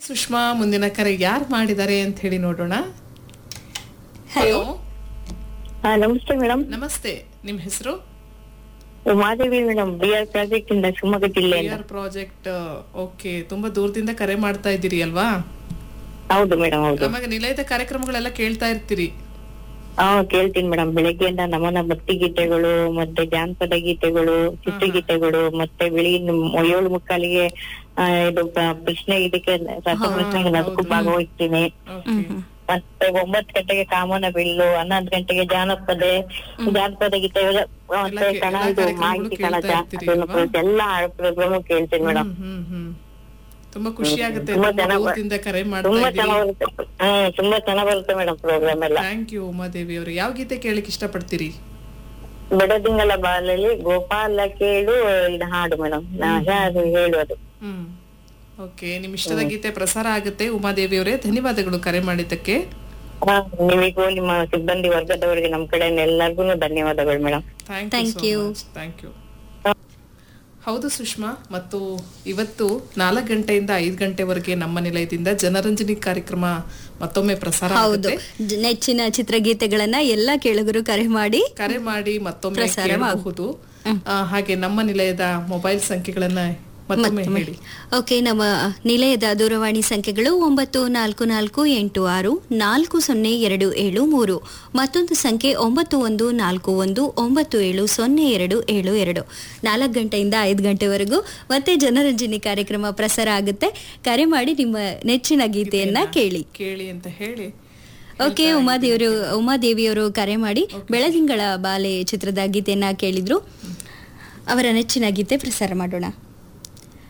ಸುಷ್ಮಾ ಮುಂದಿನ ಕರೆ ಯಾರು ಮಾಡಿದ್ದಾರೆ ಅಂತ ಹೇಳಿ ನೋಡೋಣ ಹಲೋ ಹಾ ನಮಸ್ತೆ ಮೇಡಮ್ ನಮಸ್ತೆ ನಿಮ್ಮ ಹೆಸರು Madevi madam B R project ಇಂದ ಶಿವಮೊಗ್ಗ ಜಿಲ್ಲೆಯಿಂದ ಆರ್ ಪ್ರಾಜೆಕ್ಟ್ ಓಕೆ ತುಂಬಾ ದೂರದಿಂದ ಕರೆ ಮಾಡ್ತಾ ಇದ್ದೀರಿ ಅಲ್ವಾ ಹೌದು ಮೇಡಮ್ ಹೌದು ನಮಗೆ ನಿಲಯದ ಕಾರ್ಯಕ್ರಮಗಳೆಲ್ಲ ಕೇಳ್ತಾ ಇರ್ತೀರಿ ಹಾ ಕೇಳ್ತೀನಿ ಮೇಡಮ್ ಬೆಳಗ್ಗೆಯಿಂದ ನಮನ ಭಕ್ತಿ ಗೀತೆಗಳು ಮತ್ತೆ ಜಾನಪದ ಗೀತೆಗಳು ಚಿತ್ರಗೀತೆಗಳು ಮತ್ತೆ ಬೆಳಿಗ್ಗೆ ಏಳು ಮುಕ್ಕಾಲಿಗೆ ಆ, ಇದು ಪ- ಪ್ರಶ್ನೆ ಇದಕ್ಕೆ ರಸಪ್ರಶ್ನೆಗೆ ಅದಕ್ಕೂ ಭಾಗವಹಿಸ್ತೀನಿ ಓಕೆ ಮತ್ತೆ ಒಂಬತ್ತು ಗಂಟೆಗೆ ಕಾಮನ ಬಿಲ್ಲು ಹನ್ನೊಂದು ಗಂಟೆಗೆ ಜಾನಪದ ಜಾನಪದ ಗೀತೆ ಮತ್ತೆ ಎಲ್ಲ ಕಣ ಇದು ಕಾರ್ಯಕ್ರಮಗಳು ಮಾಹಿತಿ ಕೇಳ್ತಾ ಕಣಜ ಇರ್ತೀರಿ ಅದನ್ನು ಅಲ್ವಾ? ಎಲ್ಲ ಪ್ರೋಗ್ರಾಮ್ ಕೇಳ್ತೀನಿ ಮೇಡಮ್ ಹ್ಮ್ ಹ್ಮ್ ಹ್ಮ್ ತುಂಬಾ ಖುಷಿ ಆಗುತ್ತೆ ತುಂಬಾ ತುಂಬಾ ಚೆನ್ನಾಗ್ ದೂರದಿಂದ ಕರೆ ಮಾಡ್ತಾ ತುಂಬಾ ಇದ್ದೀರಿ ಚೆನ್ನಾಗ್ ಬರುತ್ತೆ ಹ್ಮ್ ತುಂಬಾ ಚೆನ್ನಾಗ್ ಬರುತ್ತೆ ಮೇಡಮ್ ಪ್ರೋಗ್ರಾಮ್ ಎಲ್ಲ ಥ್ಯಾಂಕ್ ಯು ಉಮಾದೇವಿ ಅವರು ಯಾವ ಗೀತೆ ಕೇಳಕ್ ಇಷ್ಟಪಡ್ತೀರಿ ಬೆಡದಿಂಗಲ ಬಾಲಲ್ಲಿ ಗೋಪಾಲ ಕೇಳು ಇದು ಹಾಡು ಮೇಡಮ್ ಅದು ಹೇಳುವುದು ಹ್ಮ್ ಓಕೆ ನಿಮ್ ಇಷ್ಟದ ಗೀತೆ ಪ್ರಸಾರ ಆಗುತ್ತೆ ಉಮಾದೇವಿ ಅವರೇ ಧನ್ಯವಾದಗಳು ಕರೆ ಮಾಡಿದ್ದಕ್ಕೆ ಹಾ, ನಿಮಿಗೂ ನಿಮ್ಮ ಸಿಬ್ಬಂದಿ ವರ್ಗದವರಿಗೆ ನಮ್ ಕಡೆ ಎಲ್ಲರಿಗೂ ಧನ್ಯವಾದಗಳು madam thank you thank you ಹೌದು ಸುಷ್ಮಾ ಮತ್ತು ಇವತ್ತು ನಾಲ್ಕು ಗಂಟೆಯಿಂದ ಐದು ಗಂಟೆವರೆಗೆ ನಮ್ಮ ನಿಲಯದಿಂದ ಜನರಂಜನಿ ಕಾರ್ಯಕ್ರಮ ಮತ್ತೊಮ್ಮೆ ಪ್ರಸಾರ ಹೌದು ಆಗುತ್ತೆ ಜ- ನೆಚ್ಚಿನ ಚಿತ್ರಗೀತೆಗಳನ್ನ ಎಲ್ಲಾ ಕೇಳುಗರು ಕರೆ ಮಾಡಿ ಕರೆ ಮಾಡಿ ಮತ್ತೊಮ್ಮೆ ಕೇಳಬಹುದು ಆ, ಹಾಗೆ ನಮ್ಮ ನಿಲಯದ ಮೊಬೈಲ್ ಸಂಖ್ಯೆಗಳನ್ನ ಮತ್ತೊಮ್ಮೆ ಹೇಳಿ ಓಕೆ ನಮ್ಮ ನಿಲಯದ ದೂರವಾಣಿ ಸಂಖ್ಯೆಗಳು ಒಂಬತ್ತು ನಾಲ್ಕು ನಾಲ್ಕು ಎಂಟು ಆರು ನಾಲ್ಕು ಸೊನ್ನೆ ಎರಡು ಏಳು ಮೂರು ಮತ್ತೊಂದು ಸಂಖ್ಯೆ ಒಂಬತ್ತು ಒಂದು ನಾಲ್ಕು ಒಂದು ಒಂಬತ್ತು ಏಳು ಸೊನ್ನೆ ಎರಡು ಏಳು ಎರಡು ನಾಲ್ಕು ಗಂಟೆಯಿಂದ ಐದು ಗಂಟೆವರೆಗೂ ಮತ್ತೆ ಜನರಂಜನಿ ಕಾರ್ಯಕ್ರಮ ಪ್ರಸಾರ ಆಗುತ್ತೆ ಕರೆ ಮಾಡಿ ನಿಮ್ಮ ನೆಚ್ಚಿನ ಗೀತೆಯನ್ನ ಕೇಳಿ ಕೇಳಿ ಅಂತ ಹೇಳಿ ಓಕೆ ಉಮಾದೇವರು ಉಮಾದೇವಿಯವರು ಕರೆ ಮಾಡಿ ಬೆಳದಿಂಗಳ ಬಾಲೆ ಚಿತ್ರದ ಗೀತೆಯನ್ನ ಕೇಳಿದ್ರು ಅವರ ನೆಚ್ಚಿನ ಗೀತೆ ಪ್ರಸಾರ ಮಾಡೋಣ